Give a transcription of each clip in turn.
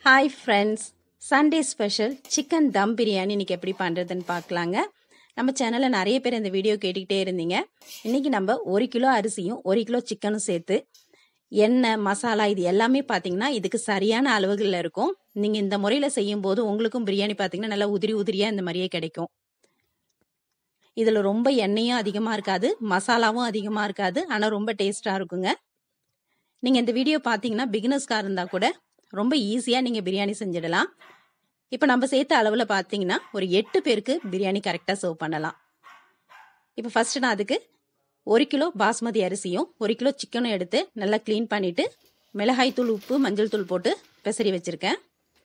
hi friends Sunday special chicken dum biryani இன்னைக்கு எப்படி பண்ணுறதுன்னு பார்க்கலாங்க நம்ம சேனலில் நிறைய பேர் இந்த வீடியோ கேட்டுக்கிட்டே இருந்தீங்க இன்னைக்கு நம்ம ஒரு கிலோ அரிசியும் ஒரு கிலோ சிக்கனும் சேர்த்து எண்ணெய் மசாலா இது எல்லாமே பார்த்தீங்கன்னா இதுக்கு சரியான அளவுகளில் இருக்கும் நீங்கள் இந்த முறையில் செய்யும்போது உங்களுக்கும் பிரியாணி பார்த்தீங்கன்னா நல்லா உதிரி உதிரியாக இந்த மாதிரியே கிடைக்கும் இதில் ரொம்ப எண்ணெயும் அதிகமாக இருக்காது மசாலாவும் அதிகமாக இருக்காது ஆனால் ரொம்ப டேஸ்ட்டாக இருக்குங்க நீங்கள் இந்த வீடியோ பார்த்தீங்கன்னா பிகினர்ஸ்க்காக இருந்தால் கூட ரொம்ப ஈஸியாக நீங்கள் பிரியாணி செஞ்சிடலாம் இப்போ நம்ம சேர்த்த அளவில் பார்த்தீங்கன்னா ஒரு எட்டு பேருக்கு பிரியாணி கரெக்டாக சர்வ் பண்ணலாம் இப்போ ஃபஸ்ட்டு நான் அதுக்கு ஒரு கிலோ பாஸ்மதி அரிசியும் ஒரு கிலோ சிக்கனும் எடுத்து நல்லா க்ளீன் பண்ணிவிட்டு மிளகாய் தூள் உப்பு மஞ்சள் தூள் போட்டு பெசரி வச்சுருக்கேன்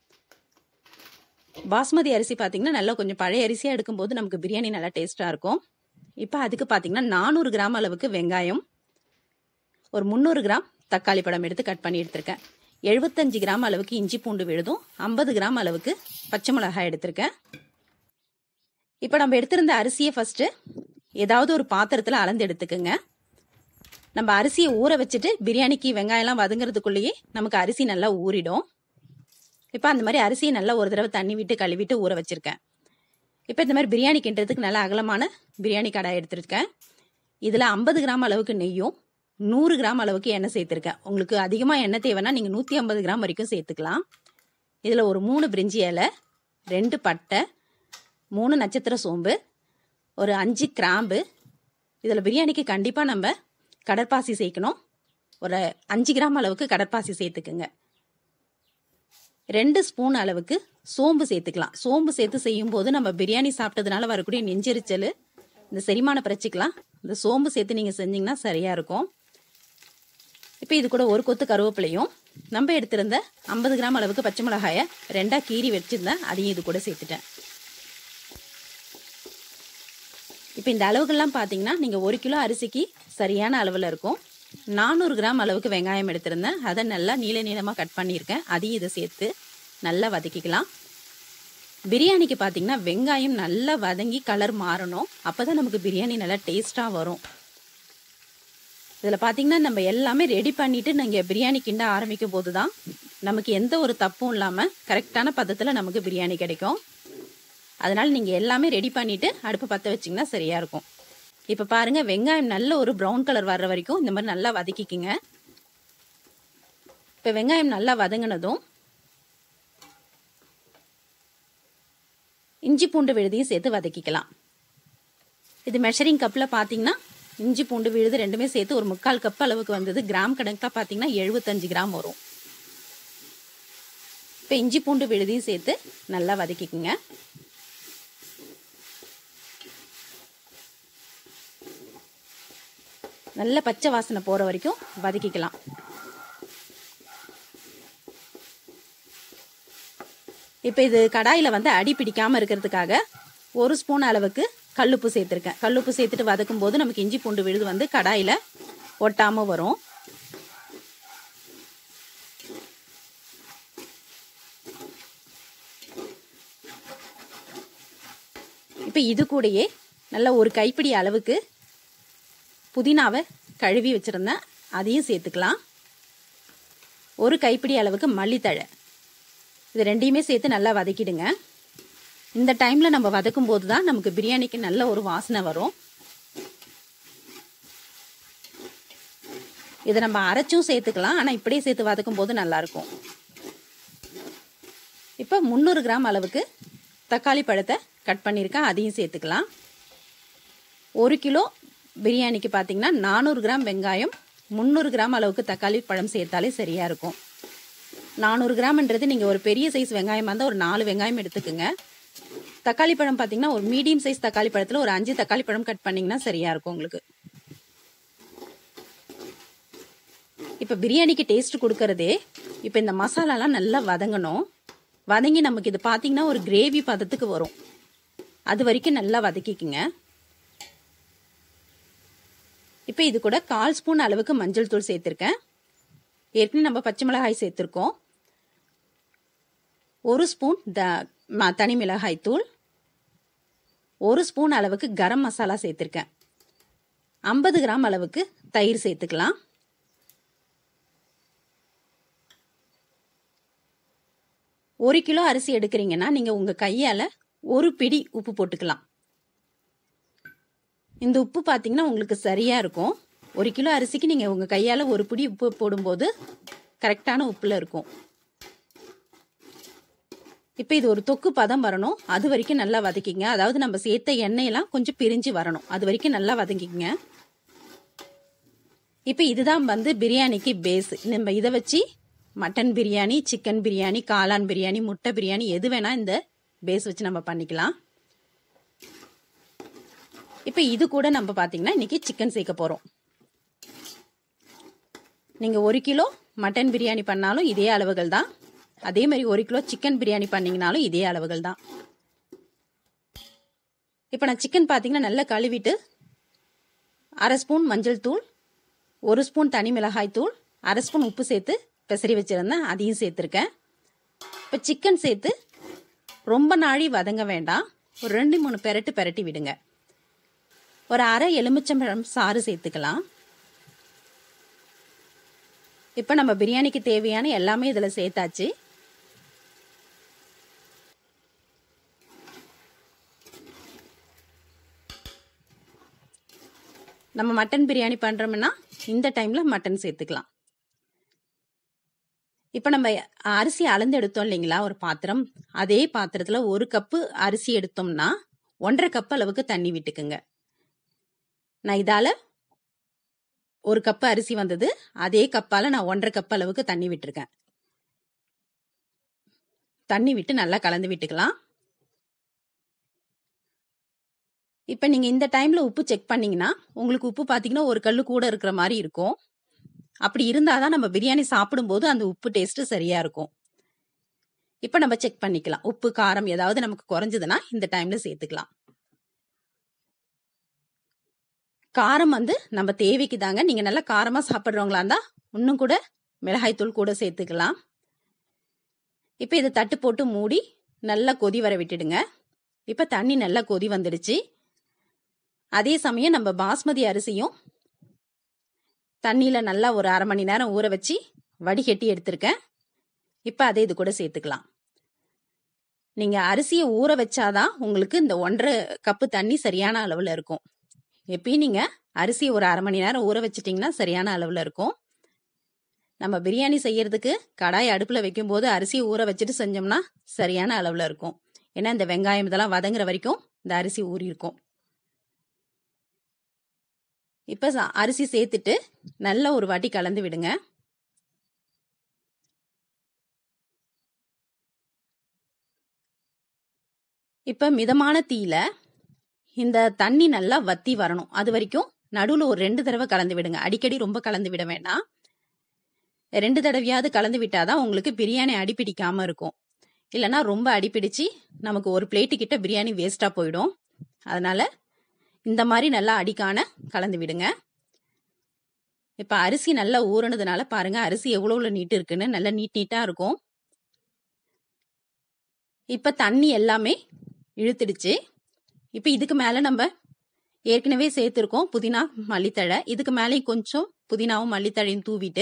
பாஸ்மதி அரிசி பார்த்தீங்கன்னா நல்லா கொஞ்சம் பழைய அரிசியாக எடுக்கும்போது நமக்கு பிரியாணி நல்லா டேஸ்ட்டாக இருக்கும் இப்போ அதுக்கு பார்த்தீங்கன்னா நானூறு கிராம் அளவுக்கு வெங்காயம் ஒரு முந்நூறு கிராம் தக்காளி பழம் எடுத்து கட் பண்ணி எடுத்திருக்கேன் எழுபத்தஞ்சு கிராம் அளவுக்கு இஞ்சி பூண்டு விழுதும் ஐம்பது கிராம் அளவுக்கு பச்சை மிளகாய் எடுத்திருக்கேன் இப்போ நம்ம எடுத்திருந்த அரிசியை ஃபஸ்ட்டு ஏதாவது ஒரு பாத்திரத்தில் அளந்து எடுத்துக்கோங்க நம்ம அரிசியை ஊற வச்சுட்டு பிரியாணிக்கு வெங்காயம்லாம் வதங்குறதுக்குள்ளேயே நமக்கு அரிசி நல்லா ஊறிடும் இப்போ அந்த மாதிரி அரிசியை நல்லா ஒரு தடவை தண்ணி விட்டு கழுவிட்டு ஊற வச்சுருக்கேன் இப்போ இந்த மாதிரி பிரியாணி கிண்டுறதுக்கு நல்லா அகலமான பிரியாணி கடாய் எடுத்துருக்கேன் இதில் ஐம்பது கிராம் அளவுக்கு நெய்யும் நூறு கிராம் அளவுக்கு எண்ணெய் சேர்த்துருக்கேன் உங்களுக்கு அதிகமாக எண்ணெய் தேவைன்னா நீங்கள் நூற்றி ஐம்பது கிராம் வரைக்கும் சேர்த்துக்கலாம் இதில் ஒரு மூணு பிரிஞ்சி இலை ரெண்டு பட்டை மூணு நட்சத்திர சோம்பு ஒரு அஞ்சு கிராம்பு இதில் பிரியாணிக்கு கண்டிப்பாக நம்ம கடற்பாசி சேர்க்கணும் ஒரு அஞ்சு கிராம் அளவுக்கு கடற்பாசி சேர்த்துக்குங்க ரெண்டு ஸ்பூன் அளவுக்கு சோம்பு சேர்த்துக்கலாம் சோம்பு சேர்த்து செய்யும்போது நம்ம பிரியாணி சாப்பிட்டதுனால வரக்கூடிய நெஞ்செரிச்சல் இந்த செரிமான பிரச்சிக்கலாம் இந்த சோம்பு சேர்த்து நீங்கள் செஞ்சீங்கன்னா சரியாக இருக்கும் இப்போ இது கூட ஒரு கொத்து கருவேப்பிலையும் நம்ம எடுத்திருந்த ஐம்பது கிராம் அளவுக்கு பச்சை மிளகாயை ரெண்டாக கீறி வச்சுருந்தேன் அதையும் இது கூட சேர்த்துட்டேன் இப்போ இந்த அளவுகள்லாம் பார்த்தீங்கன்னா நீங்கள் ஒரு கிலோ அரிசிக்கு சரியான அளவில் இருக்கும் நானூறு கிராம் அளவுக்கு வெங்காயம் எடுத்திருந்தேன் அதை நல்லா நீள நீளமாக கட் பண்ணியிருக்கேன் அதையும் இதை சேர்த்து நல்லா வதக்கிக்கலாம் பிரியாணிக்கு பார்த்தீங்கன்னா வெங்காயம் நல்லா வதங்கி கலர் மாறணும் அப்போ தான் நமக்கு பிரியாணி நல்லா டேஸ்ட்டாக வரும் இதில் பார்த்தீங்கன்னா நம்ம எல்லாமே ரெடி பண்ணிவிட்டு நீங்கள் பிரியாணி கிண்ட ஆரம்பிக்கும் போது தான் நமக்கு எந்த ஒரு தப்பும் இல்லாமல் கரெக்டான பதத்தில் நமக்கு பிரியாணி கிடைக்கும் அதனால் நீங்கள் எல்லாமே ரெடி பண்ணிவிட்டு அடுப்பு பற்ற வச்சிங்கன்னா சரியாக இருக்கும் இப்போ பாருங்கள் வெங்காயம் நல்ல ஒரு ப்ரௌன் கலர் வர்ற வரைக்கும் இந்த மாதிரி நல்லா வதக்கிக்கிங்க இப்போ வெங்காயம் நல்லா வதங்கினதும் இஞ்சி பூண்டு விழுதையும் சேர்த்து வதக்கிக்கலாம் இது மெஷரிங் கப்பில் பார்த்தீங்கன்னா இஞ்சி பூண்டு விழுது ரெண்டுமே சேர்த்து ஒரு முக்கால் கப் அளவுக்கு வந்தது கிராம் கணக்காக பார்த்தீங்கன்னா எழுபத்தஞ்சு கிராம் வரும் இப்போ இஞ்சி பூண்டு விழுதையும் சேர்த்து நல்லா வதக்கிக்குங்க நல்ல பச்சை வாசனை போகிற வரைக்கும் வதக்கிக்கலாம் இப்போ இது கடாயில் வந்து அடி பிடிக்காமல் இருக்கிறதுக்காக ஒரு ஸ்பூன் அளவுக்கு கல்லுப்பு சேர்த்துருக்கேன் கல்லுப்பு சேர்த்துட்டு வதக்கும் போது நமக்கு இஞ்சி பூண்டு விழுது வந்து கடாயில் ஒட்டாமல் வரும் இப்போ இது கூடயே நல்ல ஒரு கைப்பிடி அளவுக்கு புதினாவை கழுவி வச்சுருந்தேன் அதையும் சேர்த்துக்கலாம் ஒரு கைப்பிடி அளவுக்கு மல்லித்தழை இது ரெண்டையுமே சேர்த்து நல்லா வதக்கிடுங்க இந்த டைமில் நம்ம வதக்கும் போது தான் நமக்கு பிரியாணிக்கு நல்ல ஒரு வாசனை வரும் இதை நம்ம அரைச்சும் சேர்த்துக்கலாம் ஆனால் இப்படியே சேர்த்து வதக்கும் போது நல்லாயிருக்கும் இப்போ முந்நூறு கிராம் அளவுக்கு தக்காளி பழத்தை கட் பண்ணியிருக்கேன் அதையும் சேர்த்துக்கலாம் ஒரு கிலோ பிரியாணிக்கு பார்த்தீங்கன்னா நானூறு கிராம் வெங்காயம் முந்நூறு கிராம் அளவுக்கு தக்காளி பழம் சேர்த்தாலே சரியாக இருக்கும் நானூறு கிராம்ன்றது நீங்கள் ஒரு பெரிய சைஸ் வெங்காயமாக இருந்தால் ஒரு நாலு வெங்காயம் எடுத்துக்கோங்க தக்காளி பழம் பார்த்தீங்கன்னா ஒரு மீடியம் சைஸ் தக்காளி பழத்தில் ஒரு அஞ்சு தக்காளி பழம் கட் பண்ணிங்கன்னா சரியாக இருக்கும் உங்களுக்கு இப்போ பிரியாணிக்கு டேஸ்ட் கொடுக்கறதே இப்போ இந்த மசாலாலாம் நல்லா வதங்கணும் வதங்கி நமக்கு இது பார்த்தீங்கன்னா ஒரு கிரேவி பதத்துக்கு வரும் அது வரைக்கும் நல்லா வதக்கிக்குங்க இப்போ இது கூட கால் ஸ்பூன் அளவுக்கு மஞ்சள் தூள் சேர்த்துருக்கேன் ஏற்கனவே நம்ம பச்சை மிளகாய் சேர்த்துருக்கோம் ஒரு ஸ்பூன் த தனி மிளகாய் தூள் ஒரு ஸ்பூன் அளவுக்கு கரம் மசாலா சேர்த்துருக்கேன் ஐம்பது கிராம் அளவுக்கு தயிர் சேர்த்துக்கலாம் ஒரு கிலோ அரிசி எடுக்கிறீங்கன்னா நீங்க உங்க கையால ஒரு பிடி உப்பு போட்டுக்கலாம் இந்த உப்பு பார்த்தீங்கன்னா உங்களுக்கு சரியா இருக்கும் ஒரு கிலோ அரிசிக்கு நீங்க உங்க கையால ஒரு பிடி உப்பு போடும்போது கரெக்டான உப்புல இருக்கும் இப்போ இது ஒரு தொக்கு பதம் வரணும் அது வரைக்கும் நல்லா வதக்கிங்க அதாவது நம்ம சேர்த்த எண்ணெயெல்லாம் கொஞ்சம் பிரிஞ்சு வரணும் அது வரைக்கும் நல்லா வதக்கிங்க இப்போ இதுதான் வந்து பிரியாணிக்கு பேஸ் நம்ம இதை வச்சு மட்டன் பிரியாணி சிக்கன் பிரியாணி காளான் பிரியாணி முட்டை பிரியாணி எது வேணா இந்த பேஸ் வச்சு நம்ம பண்ணிக்கலாம் இப்போ இது கூட நம்ம பார்த்தீங்கன்னா இன்னைக்கு சிக்கன் சேர்க்க போகிறோம் நீங்கள் ஒரு கிலோ மட்டன் பிரியாணி பண்ணாலும் இதே அளவுகள் தான் அதே மாதிரி ஒரு கிலோ சிக்கன் பிரியாணி பண்ணீங்கனாலும் இதே அளவுகள் தான் இப்போ நான் சிக்கன் பார்த்தீங்கன்னா நல்லா கழுவிட்டு அரை ஸ்பூன் மஞ்சள் தூள் ஒரு ஸ்பூன் தனி மிளகாய் தூள் அரை ஸ்பூன் உப்பு சேர்த்து பெசரி வச்சுருந்தேன் அதையும் சேர்த்துருக்கேன் இப்போ சிக்கன் சேர்த்து ரொம்ப நாழி வதங்க வேண்டாம் ஒரு ரெண்டு மூணு பெரட்டு பெரட்டி விடுங்க ஒரு அரை எலுமிச்சம்பழம் சாறு சேர்த்துக்கலாம் இப்போ நம்ம பிரியாணிக்கு தேவையான எல்லாமே இதில் சேர்த்தாச்சு நம்ம மட்டன் பிரியாணி பண்ணுறோம்னா இந்த டைமில் மட்டன் சேர்த்துக்கலாம் இப்போ நம்ம அரிசி அளந்து எடுத்தோம் இல்லைங்களா ஒரு பாத்திரம் அதே பாத்திரத்தில் ஒரு கப்பு அரிசி எடுத்தோம்னா ஒன்றரை கப் அளவுக்கு தண்ணி விட்டுக்குங்க நான் இதால ஒரு கப்பு அரிசி வந்தது அதே கப்பால நான் ஒன்றரை கப் அளவுக்கு தண்ணி விட்டுருக்கேன் தண்ணி விட்டு நல்லா கலந்து விட்டுக்கலாம் இப்போ நீங்கள் இந்த டைமில் உப்பு செக் பண்ணீங்கன்னா உங்களுக்கு உப்பு பார்த்தீங்கன்னா ஒரு கல் கூட இருக்கிற மாதிரி இருக்கும் அப்படி இருந்தால் தான் நம்ம பிரியாணி சாப்பிடும்போது அந்த உப்பு டேஸ்ட்டு சரியாக இருக்கும் இப்போ நம்ம செக் பண்ணிக்கலாம் உப்பு காரம் ஏதாவது நமக்கு குறைஞ்சதுன்னா இந்த டைமில் சேர்த்துக்கலாம் காரம் வந்து நம்ம தேவைக்கு தாங்க நீங்கள் நல்லா காரமாக சாப்பிட்றவங்களா இருந்தால் இன்னும் கூட மிளகாய்த்தூள் கூட சேர்த்துக்கலாம் இப்போ இதை தட்டு போட்டு மூடி நல்லா கொதி வர விட்டுடுங்க இப்போ தண்ணி நல்லா கொதி வந்துடுச்சு அதே சமயம் நம்ம பாஸ்மதி அரிசியும் தண்ணியில் நல்லா ஒரு அரை மணி நேரம் ஊற வச்சு வடிகட்டி எடுத்திருக்கேன் இப்போ அதை இது கூட சேர்த்துக்கலாம் நீங்கள் அரிசியை ஊற வச்சாதான் உங்களுக்கு இந்த ஒன்றரை கப்பு தண்ணி சரியான அளவில் இருக்கும் எப்பயும் நீங்கள் அரிசியை ஒரு அரை மணி நேரம் ஊற வச்சிட்டிங்கன்னா சரியான அளவில் இருக்கும் நம்ம பிரியாணி செய்யறதுக்கு கடாய் அடுப்பில் வைக்கும்போது அரிசியை ஊற வச்சுட்டு செஞ்சோம்னா சரியான அளவில் இருக்கும் ஏன்னா இந்த வெங்காயம் இதெல்லாம் வதங்குற வரைக்கும் இந்த அரிசி ஊறி இருக்கும் இப்போ அரிசி சேர்த்துட்டு நல்ல ஒரு வாட்டி கலந்து விடுங்க இப்போ மிதமான தீயில இந்த தண்ணி நல்லா வத்தி வரணும் அது வரைக்கும் நடுவில் ஒரு ரெண்டு தடவை கலந்து விடுங்க அடிக்கடி ரொம்ப கலந்து விட வேண்டாம் ரெண்டு தடவையாவது கலந்து விட்டாதான் உங்களுக்கு பிரியாணி அடிப்பிடிக்காம இருக்கும் இல்லைன்னா ரொம்ப அடிப்பிடிச்சு நமக்கு ஒரு பிளேட்டு கிட்ட பிரியாணி வேஸ்டா போயிடும் அதனால இந்த மாதிரி நல்லா அடிக்கான கலந்து விடுங்க இப்ப அரிசி நல்லா ஊறினதுனால பாருங்க அரிசி எவ்வளவு நீட்டு இருக்குன்னு நல்லா நீட் நீட்டா இருக்கும் இப்ப தண்ணி எல்லாமே இழுத்துடுச்சு இப்ப இதுக்கு மேல நம்ம ஏற்கனவே சேர்த்துருக்கோம் புதினா மல்லித்தழை இதுக்கு மேலே கொஞ்சம் புதினாவும் மல்லித்தழையும் தூவிட்டு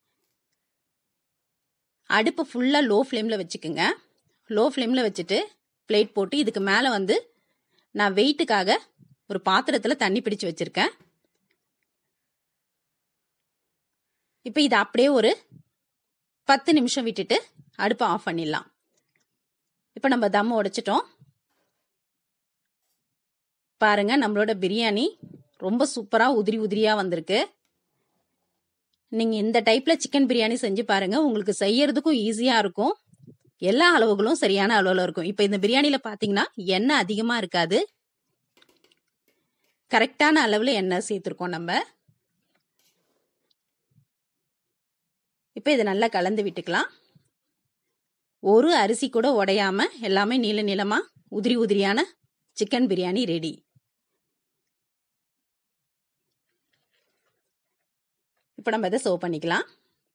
அடுப்பை ஃபுல்லாக லோ ஃப்ளேமில் வச்சுக்குங்க லோ ஃப்ளேமில் வச்சுட்டு பிளேட் போட்டு இதுக்கு மேலே வந்து நான் வெயிட்டுக்காக ஒரு பாத்திரத்தில் தண்ணி பிடிச்சு வச்சுருக்கேன் இப்போ இதை அப்படியே ஒரு பத்து நிமிஷம் விட்டுட்டு அடுப்பை ஆஃப் பண்ணிடலாம் இப்போ நம்ம தம் உடைச்சிட்டோம் பாருங்க நம்மளோட பிரியாணி ரொம்ப சூப்பராக உதிரி உதிரியாக வந்திருக்கு நீங்கள் இந்த டைப்பில் சிக்கன் பிரியாணி செஞ்சு பாருங்க உங்களுக்கு செய்யறதுக்கும் ஈஸியாக இருக்கும் எல்லா அளவுகளும் சரியான அளவில் இருக்கும் இப்போ இந்த பிரியாணியில் பார்த்தீங்கன்னா எண்ணெய் அதிகமாக இருக்காது கரெக்டான அளவில் எண்ணெய் சேர்த்துருக்கோம் நம்ம இப்போ இதை நல்லா கலந்து விட்டுக்கலாம் ஒரு அரிசி கூட உடையாம எல்லாமே நீள நீளமா உதிரி உதிரியான சிக்கன் பிரியாணி ரெடி இப்போ நம்ம இதை சர்வ் பண்ணிக்கலாம்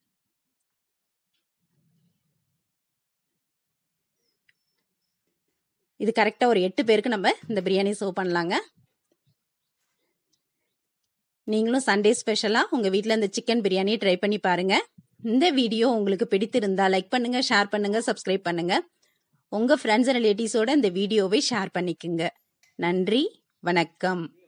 இது கரெக்டாக ஒரு எட்டு பேருக்கு நம்ம இந்த பிரியாணி சர்வ் பண்ணலாங்க நீங்களும் சண்டே ஸ்பெஷலாக உங்கள் வீட்டில் இந்த சிக்கன் பிரியாணியை ட்ரை பண்ணி பாருங்கள் இந்த வீடியோ உங்களுக்கு பிடித்திருந்தா லைக் பண்ணுங்க ஷேர் பண்ணுங்க சப்ஸ்கிரைப் பண்ணுங்க உங்க ஃப்ரெண்ட்ஸ் அண்ட் ரிலேட்டிவ்ஸோட இந்த வீடியோவை ஷேர் பண்ணிக்கோங்க நன்றி வணக்கம்